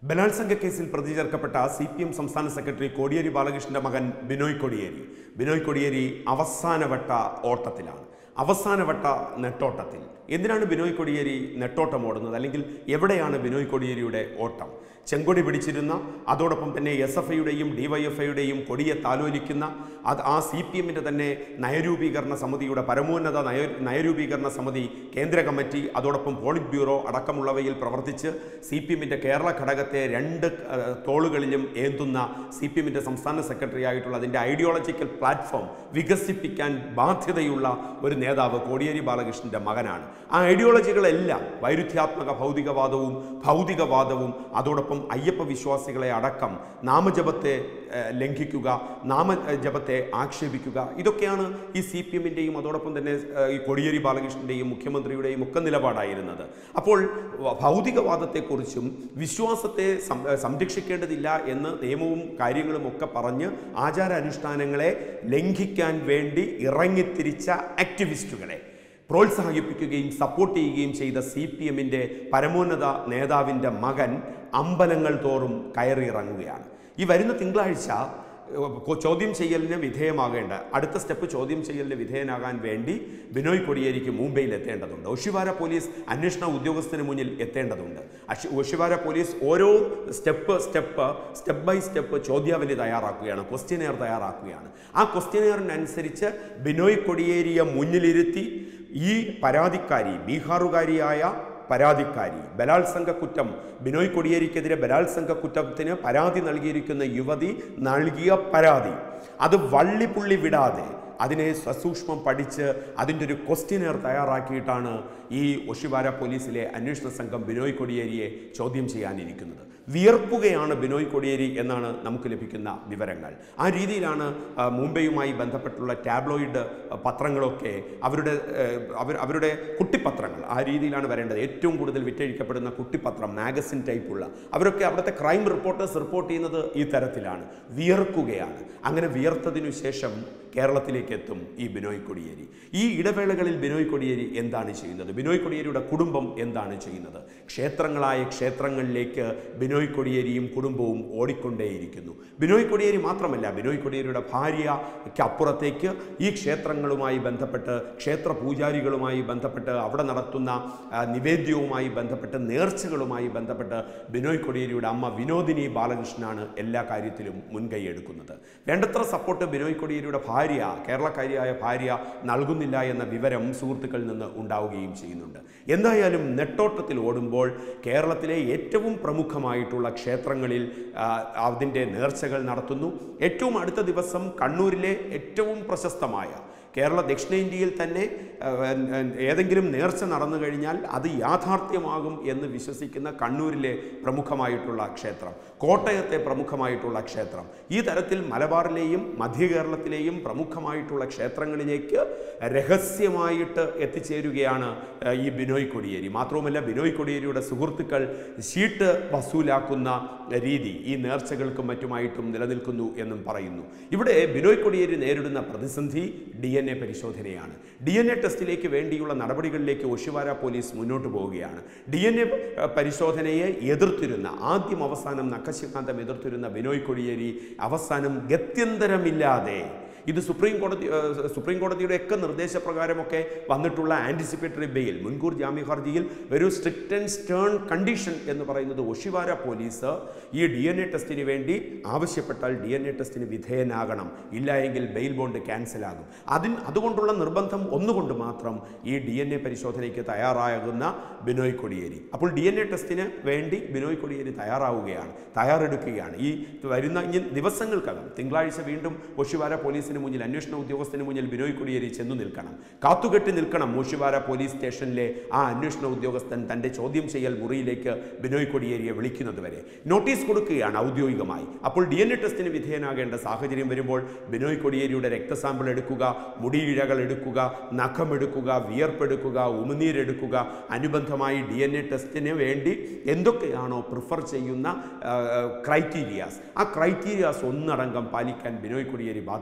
ബലാത്സംഗ കേസിൽ പ്രതി ചേർക്കപ്പെട്ട സി പി എം സംസ്ഥാന സെക്രട്ടറി കോടിയേരി ബാലകൃഷ്ണന്റെ മകൻ ബിനോയ് കൊടിയേരി ബിനോയ് കൊടിയേരി അവസാനവട്ട ഓട്ടത്തിലാണ് അവസാനവട്ട നെട്ടോട്ടത്തിൽ എന്തിനാണ് ബിനോയ് കൊടിയേരി നെട്ടോട്ടം ഓടുന്നത് അല്ലെങ്കിൽ എവിടെയാണ് ബിനോയ് കൊടിയേരിയുടെ ഓട്ടം ചെങ്കൊടി പിടിച്ചിരുന്ന അതോടൊപ്പം തന്നെ എസ് എഫ് ഐയുടെയും ഡിവൈഎഫ്ഐയുടെയും കൊടിയെ താലോലിക്കുന്ന അത് ആ സി പി എമ്മിൻ്റെ തന്നെ നയരൂപീകരണ സമിതിയുടെ പരമോന്നത നയ നയരൂപീകരണ സമിതി കേന്ദ്ര കമ്മിറ്റി അതോടൊപ്പം പോളിറ്റ് ബ്യൂറോ അടക്കമുള്ളവയിൽ പ്രവർത്തിച്ച് സി പി എമ്മിൻ്റെ കേരള ഘടകത്തെ രണ്ട് ഏഹ്, തോളുകളിലും ഏന്തുന്ന സി പി എമ്മിൻ്റെ സംസ്ഥാന സെക്രട്ടറി ആയിട്ടുള്ള അതിൻ്റെ ഐഡിയോളജിക്കൽ പ്ലാറ്റ്ഫോം വികസിപ്പിക്കാൻ ബാധ്യതയുള്ള ഒരു നേതാവ് കോടിയേരി ബാലകൃഷ്ണന്റെ മകനാണ് ആ ഐഡിയോളജികളെല്ലാം വൈരുദ്ധ്യാത്മക ഭൗതികവാദവും ഭൗതികവാദവും അതോടൊപ്പം അയ്യപ്പ വിശ്വാസികളെ അടക്കം നാമജപത്തെ ഏഹ്, ലംഘിക്കുക നാമജപത്തെ ആക്ഷേപിക്കുക ഇതൊക്കെയാണ് ഈ സി പി എമ്മിൻ്റെയും അതോടൊപ്പം തന്നെ ഏഹ്, ഈ കോടിയേരി ബാലകൃഷ്ണൻ്റെയും മുഖ്യമന്ത്രിയുടെയും ഒക്കെ നിലപാടായിരുന്നത് അപ്പോൾ വ- ഭൗതികവാദത്തെക്കുറിച്ചും വിശ്വാസത്തെ സം- ഏഹ്, സംരക്ഷിക്കേണ്ടതില്ല എന്ന് നിയമവും കാര്യങ്ങളും ഒക്കെ പറഞ്ഞ് ആചാരാനുഷ്ഠാനങ്ങളെ ലംഘിക്കാൻ വേണ്ടി ഇറങ്ങിത്തിരിച്ച ആക്ടിവിസ്റ്റുകളെ പ്രോത്സാഹിപ്പിക്കുകയും സപ്പോർട്ട് ചെയ്യുകയും ചെയ്ത സി പി എമ്മിൻ്റെ പരമോന്നത നേതാവിൻ്റെ മകൻ അമ്പലങ്ങൾ തോറും കയറിയിറങ്ങുകയാണ് ഈ വരുന്ന തിങ്കളാഴ്ച ഏഹ്, ചോദ്യം ചെയ്യലിന് വിധേയമാകേണ്ട അടുത്ത സ്റ്റെപ്പ് ചോദ്യം ചെയ്യലിന് വിധേയനാകാൻ വേണ്ടി ബിനോയ് കൊടിയേരിക്ക് മുംബൈയിൽ എത്തേണ്ടതുണ്ട് ഒഷിവാര പോലീസ് അന്വേഷണ ഉദ്യോഗസ്ഥന് മുന്നിൽ എത്തേണ്ടതുണ്ട് അഷ്- ഒഷിവാര പോലീസ് ഓരോ step step step by step ചോദ്യാവലി തയ്യാറാക്കുകയാണ് ക്വസ്റ്റ്യനെയർ തയ്യാറാക്കുകയാണ് ആ ക്വസ്റ്റ്യനെയറിനനുസരിച്ച് ബിനോയ് കൊടിയേരിയെ മുന്നിലിരുത്തി ഈ പരാതിക്കാരി ബീഹാറുകാരിയായ പരാതിക്കാരി ബലാത്സംഗ കുറ്റം ബിനോയ് കൊടിയേരിക്കെതിരെ ബലാത്സംഗ കുറ്റത്തിന് പരാതി നൽകിയിരിക്കുന്ന യുവതി നൽകിയ പരാതി അത് വള്ളിപ്പുള്ളി വിടാതെ അതിനെ സസൂക്ഷ്മം പഠിച്ച് അതിൻ്റെ ഒരു ക്വസ്റ്റ്യനെയർ തയ്യാറാക്കിയിട്ടാണ് ഈ ഒഷിവാര പോലീസിലെ അന്വേഷണ സംഘം ബിനോയ് കൊടിയേരിയെ ചോദ്യം ചെയ്യാനിരിക്കുന്നത് വിയർക്കുകയാണ് ബിനോയ് കൊടിയേരി എന്നാണ് നമുക്ക് ലഭിക്കുന്ന വിവരങ്ങൾ ആ രീതിയിലാണ് ആ, മുംബൈയുമായി ബന്ധപ്പെട്ടുള്ള ടാബ്ലോയിഡ് പത്രങ്ങളൊക്കെ അവരുടെ ഏഹ്, അവർ അവരുടെ കുട്ടിപ്പത്രങ്ങൾ ആ രീതിയിലാണ് വരേണ്ടത് ഏറ്റവും കൂടുതൽ വിറ്റഴിക്കപ്പെടുന്ന കുട്ടിപ്പത്രം മാഗസിൻ ടൈപ്പുള്ള അവരൊക്കെ അവിടുത്തെ ക്രൈം റിപ്പോർട്ടേഴ്സ് റിപ്പോർട്ട് ചെയ്യുന്നത് ഈ തരത്തിലാണ് വിയർക്കുകയാണ് അങ്ങനെ വിയർത്തതിനു ശേഷം കേരളത്തിലേക്ക് എത്തും ഈ ബിനോയ് കൊടിയേരി ഈ ഇടവേളകളിൽ ബിനോയ് കൊടിയേരി എന്താണ് ചെയ്യുന്നത് ബിനോയ് കൊടിയേരിയുടെ കുടുംബം എന്താണ് ചെയ്യുന്നത് ക്ഷേത്രങ്ങളായ ക്ഷേത്രങ്ങളിലേക്ക് ബിനോയ് കൊടിയേരിയും കുടുംബവും ഓടിക്കൊണ്ടേയിരിക്കുന്നു ബിനോയ് കൊടിയേരി മാത്രമല്ല ബിനോയ് കൊടിയേരിയുടെ ഭാര്യയ്ക്ക് അപ്പുറത്തേക്ക് ഈ ക്ഷേത്രങ്ങളുമായി ബന്ധപ്പെട്ട് ക്ഷേത്ര പൂജാരികളുമായി ബന്ധപ്പെട്ട് അവിടെ നടത്തുന്ന ആ, നിവേദ്യവുമായി ബന്ധപ്പെട്ട് നേർച്ചകളുമായി ബന്ധപ്പെട്ട് ബിനോയ് കൊടിയേരിയുടെ അമ്മ വിനോദിനി ബാലകൃഷ്ണനാണ് എല്ലാ കാര്യത്തിലും മുൻകൈ എടുക്കുന്നത് വേണ്ടത്ര സപ്പോർട്ട് ബിനോയ് കൊടിയേരിയുടെ ഭാര്യ കേരളക്കാരിയായ ഭാര്യ നൽകുന്നില്ല എന്ന വിവരം സുഹൃത്തുക്കളിൽ നിന്ന് ഉണ്ടാവുകയും ചെയ്യുന്നുണ്ട് എന്തായാലും നെട്ടോട്ടത്തിൽ ഓടുമ്പോൾ കേരളത്തിലെ ഏറ്റവും പ്രമുഖമായിട്ടുള്ള ക്ഷേത്രങ്ങളിൽ ആ, അതിൻ്റെ നേർച്ചകൾ നടത്തുന്നു ഏറ്റവും അടുത്ത ദിവസം കണ്ണൂരിലെ ഏറ്റവും പ്രശസ്തമായ കേരള ദക്ഷിണേന്ത്യയിൽ തന്നെ ആ, ആ, ഏതെങ്കിലും നേർച്ച നടന്നു കഴിഞ്ഞാൽ അത് യാഥാർത്ഥ്യമാകും എന്ന് വിശ്വസിക്കുന്ന കണ്ണൂരിലെ പ്രമുഖമായിട്ടുള്ള ക്ഷേത്രം കോട്ടയത്തെ പ്രമുഖമായിട്ടുള്ള ക്ഷേത്രം ഈ തരത്തിൽ മലബാറിലെയും മധ്യ കേരളത്തിലെയും പ്രമുഖമായിട്ടുള്ള ക്ഷേത്രങ്ങളിലേക്ക് രഹസ്യമായിട്ട് എത്തിച്ചേരുകയാണ് ആ, ഈ ബിനോയ് കൊടിയേരി മാത്രവുമല്ല ബിനോയ് കൊടിയേരിയുടെ സുഹൃത്തുക്കൾ ഷീട്ട് വസൂലാക്കുന്ന രീതി ഈ നേർച്ചകൾക്കും മറ്റുമായിട്ടും നിലനിൽക്കുന്നു എന്നും പറയുന്നു ഇവിടെ ബിനോയ് കൊടിയേരി നേരിടുന്ന പ്രതിസന്ധി ഡി എൻ എ പരിശോധനയാണ് ഡി എൻ എ ടെസ്റ്റിലേക്ക് വേണ്ടിയുള്ള നടപടികളിലേക്ക് ഒഷിവാര പോലീസ് മുന്നോട്ട് പോവുകയാണ് ഡി എൻ എ പരിശോധനയെ എതിർത്തിരുന്ന ആദ്യം അവസാനം നഖശികാന്തം എതിർത്തിരുന്ന ബിനോയ് കൊടിയേരി അവസാനം ഗത്യന്തരമില്ലാതെ ഇത് സുപ്രീം കോടതി ഏഹ്, സുപ്രീം കോടതിയുടെ ഒക്കെ നിർദ്ദേശപ്രകാരമൊക്കെ വന്നിട്ടുള്ള ആൻറ്റിസിപ്പേറ്ററി ബെയിൽ മുൻകൂർ ജാമ്യ ഹർജിയിൽ ഒരു സ്ട്രിക്റ്റ് ആൻഡ് സ്റ്റേൺ കണ്ടീഷൻ എന്ന് പറയുന്നത് ഒഷിവാര പോലീസ് ഈ ഡി എൻ എ ടെസ്റ്റിന് വേണ്ടി ആവശ്യപ്പെട്ടാൽ ഡി എൻ എ ടെസ്റ്റിന് വിധേയനാകണം ഇല്ല എങ്കിൽ ബെയിൽ ബോണ്ട് ക്യാൻസൽ ആകും അതിന് അതുകൊണ്ടുള്ള നിർബന്ധം ഒന്നുകൊണ്ട് മാത്രം ഈ ഡി എൻ എ പരിശോധനയ്ക്ക് തയ്യാറാകുന്ന ബിനോയ് കൊടിയേരി അപ്പോൾ ഡി എൻ എ ടെസ്റ്റിന് വേണ്ടി ബിനോയ് കൊടിയേരി തയ്യാറാവുകയാണ് തയ്യാറെടുക്കുകയാണ് ഈ വരുന്ന ഇനി ദിവസങ്ങൾക്കകം തിങ്കളാഴ്ച വീണ്ടും ഒഷിവാര പോലീസിന് മുന്നിൽ അന്വേഷണ ഉദ്യോഗസ്ഥന് മുന്നിൽ ബിനോയ് കൊടിയേരി ചെന്നു നിൽക്കണം കാത്തുകെട്ടി നിൽക്കണം ഒഷിവാര പോലീസ് സ്റ്റേഷനിലെ ആ അന്വേഷണ ഉദ്യോഗസ്ഥൻ തൻ്റെ ചോദ്യം ചെയ്യൽ മുറിയിലേക്ക് ബിനോയ് കൊടിയേരിയെ വിളിക്കുന്നത് വരെ നോട്ടീസ് കൊടുക്കുകയാണ് ഔദ്യോഗികമായി അപ്പോൾ ഡി എൻ എ ടെസ്റ്റിന് വിധേയനാകേണ്ട സാഹചര്യം വരുമ്പോൾ ബിനോയ് കൊടിയേരിയുടെ രക്തസാമ്പിൾ എടുക്കുക മുടിയിഴകൾ എടുക്കുക നഖം എടുക്കുക വിയർപ്പെടുക്കുക ഉമിനീരെടുക്കുക അനുബന്ധമായി ഡി എൻ എ ടെസ്റ്റിന് വേണ്ടി എന്തൊക്കെയാണോ പ്രിഫർ ചെയ്യുന്ന ക്രൈറ്റീരിയാസ് ആ ക്രൈറ്റീരിയാസ് ഒന്നടങ്കം പാലിക്കാൻ ബിനോയ് കൊടിയേരി ബാധ്യസ്ഥനാവുക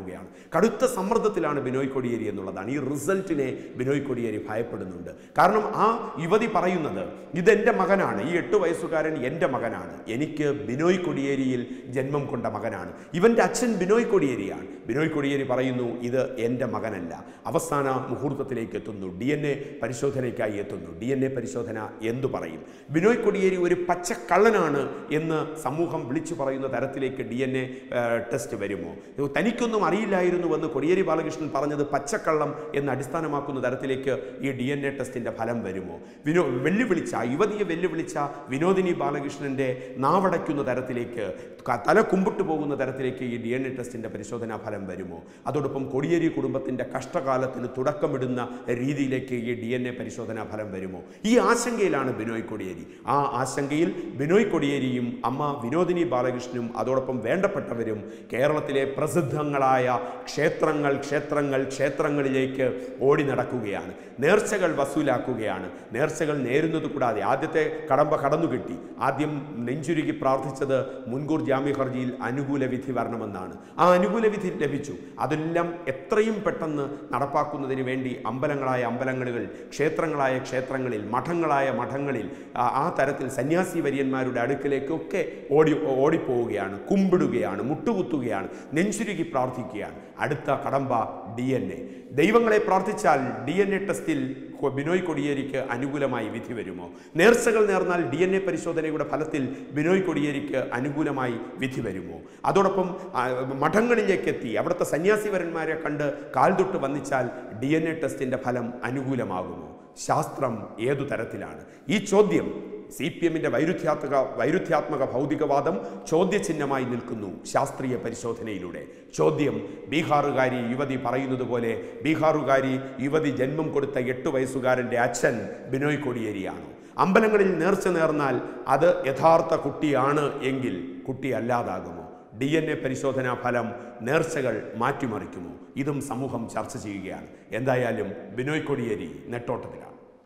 ഭയപ്പെടാനാവുകയാണ് കടുത്ത സമ്മർദ്ദത്തിലാണ് ബിനോയ് കൊടിയേരി എന്നുള്ളതാണ് ഈ റിസൾട്ടിനെ ബിനോയ് കൊടിയേരി ഭയപ്പെടുന്നുണ്ട് കാരണം ആ യുവതി പറയുന്നത് ഇതെൻ്റെ മകനാണ് ഈ എട്ട് വയസ്സുകാരൻ എൻ്റെ മകനാണ് എനിക്ക് ബിനോയ് കൊടിയേരിയിൽ ജന്മം കൊണ്ട മകനാണ് ഇവൻ്റെ അച്ഛൻ ബിനോയ് കൊടിയേരിയാണ് ബിനോയ് കൊടിയേരി പറയുന്നു ഇത് എൻ്റെ മകനല്ല അവസാന മുഹൂർത്തത്തിലേക്ക് എത്തുന്നു ഡി എൻ എ പരിശോധനയ്ക്കായി എത്തുന്നു ഡി എൻ എ പരിശോധന എന്തു പറയും ബിനോയ് കൊടിയേരി ഒരു പച്ചക്കള്ളനാണ് എന്ന് സമൂഹം വിളിച്ചു പറയുന്ന തരത്തിലേക്ക് ഡി എൻ എ ടെസ്റ്റ് വരുമോ തനിക്കൊന്നും അറിയില്ലായിരുന്നുവെന്ന് കൊടിയേരി ബാലകൃഷ്ണൻ പറഞ്ഞത് പച്ചക്കള്ളം എന്ന് അടിസ്ഥാനമാക്കുന്ന തരത്തിലേക്ക് ഈ ഡി എൻ എ ടെസ്റ്റിൻ്റെ ഫലം വരുമോ വിനോ വെല്ലുവിളിച്ച യുവതിയെ വെല്ലുവിളിച്ച വിനോദിനി ബാലകൃഷ്ണൻ്റെ നാവടയ്ക്കുന്ന തരത്തിലേക്ക് ക- തല കുമ്പിട്ട് പോകുന്ന തരത്തിലേക്ക് ഈ ഡി എൻ എ ടെസ്റ്റിൻ്റെ പരിശോധനാ ഫലം വരുമോ അതോടൊപ്പം കൊടിയേരി കുടുംബത്തിൻ്റെ കഷ്ടകാലത്തിന് തുടക്കമിടുന്ന രീതിയിലേക്ക് ഈ ഡി എൻ എ പരിശോധനാ ഫലം വരുമോ ഈ ആശങ്കയിലാണ് ബിനോയ് കൊടിയേരി ആ ആശങ്കയിൽ ബിനോയ് കൊടിയേരിയും അമ്മ വിനോദിനി ബാലകൃഷ്ണനും അതോടൊപ്പം വേണ്ടപ്പെട്ടവരും കേരളത്തിലെ പ്രസിദ്ധങ്ങളായ ക്ഷേത്രങ്ങൾ ക്ഷേത്രങ്ങൾ ക്ഷേത്രങ്ങളിലേക്ക് ഓടി നടക്കുകയാണ് നേർച്ചകൾ വസൂലാക്കുകയാണ് നേർച്ചകൾ നേരുന്നത് കൂടാതെ ആദ്യത്തെ കടമ്പ കടന്നു കിട്ടി ആദ്യം നെഞ്ചുരുകി പ്രാർത്ഥിച്ചത് മുൻകൂർ ജാമ്യ ഹർജിയിൽ അനുകൂല വിധി വരണമെന്നാണ് ആ അനുകൂല വിധി ലഭിച്ചു അതെല്ലാം എത്രയും പെട്ടെന്ന് നടപ്പാക്കുന്നതിന് വേണ്ടി അമ്പലങ്ങളായ അമ്പലങ്ങളിൽ ക്ഷേത്രങ്ങളായ ക്ഷേത്രങ്ങളിൽ മഠങ്ങളായ മഠങ്ങളിൽ ആ- ആ തരത്തിൽ സന്യാസി വര്യന്മാരുടെ അടുക്കലേക്കൊക്കെ ഓടി ഓടിപ്പോവുകയാണ് കുമ്പിടുകയാണ് മുട്ടുകുത്തുകയാണ് നെഞ്ചുരുകി പ്രാർത്ഥിക്കുകയാണ് അടുത്ത കടമ്പ ഡി എൻ എ ദൈവങ്ങളെ പ്രാർത്ഥിച്ചാൽ ഡി എൻ എ ടെസ്റ്റിൽ കൊ- ബിനോയ് കൊടിയേരിക്ക് അനുകൂലമായി വിധി വരുമോ നേർച്ചകൾ നേർന്നാൽ ഡി എൻ എ പരിശോധനയുടെ ഫലത്തിൽ ബിനോയ് കൊടിയേരിക്ക് അനുകൂലമായി വിധി വരുമോ അതോടൊപ്പം ആ, മഠങ്ങളിലേക്ക് എത്തി അവിടുത്തെ സന്യാസിവരന്മാരെ കണ്ട് കാൽ തൊട്ട് വന്നിച്ചാൽ ഡി എൻ എ ടെസ്റ്റിൻ്റെ ഫലം അനുകൂലമാകുമോ ശാസ്ത്രം ഏതു തരത്തിലാണ് ഈ ചോദ്യം സി പി എമ്മിൻ്റെ വൈരുദ്ധ്യാത്മക വൈരുദ്ധ്യാത്മക ഭൗതികവാദം ചോദ്യചിഹ്നമായി നിൽക്കുന്നു ശാസ്ത്രീയ പരിശോധനയിലൂടെ ചോദ്യം ബീഹാറുകാരി യുവതി പറയുന്നത് പോലെ ബീഹാറുകാരി യുവതി ജന്മം കൊടുത്ത എട്ട് വയസ്സുകാരൻ്റെ അച്ഛൻ ബിനോയ് കൊടിയേരിയാണ് അമ്പലങ്ങളിൽ നേർച്ച നേർന്നാൽ അത് യഥാർത്ഥ കുട്ടിയാണ് എങ്കിൽ കുട്ടി അല്ലാതാകുമോ ഡി എൻ എ പരിശോധനാ ഫലം നേർച്ചകൾ മാറ്റിമറിക്കുമോ ഇതും സമൂഹം ചർച്ച ചെയ്യുകയാണ് എന്തായാലും ബിനോയ് കൊടിയേരി നെട്ടോട്ടത്തിലാണ്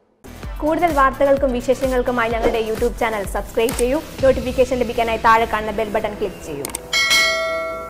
കൂടുതൽ വാർത്തകൾക്കും വിശേഷങ്ങൾക്കുമായി ഞങ്ങളുടെ യൂട്യൂബ് ചാനൽ സബ്സ്ക്രൈബ് ചെയ്യൂ നോട്ടിഫിക്കേഷൻ ലഭിക്കാനായി താഴെ കാണുന്ന ബെൽ ബട്ടൺ ക്ലിക്ക് ചെയ്യൂ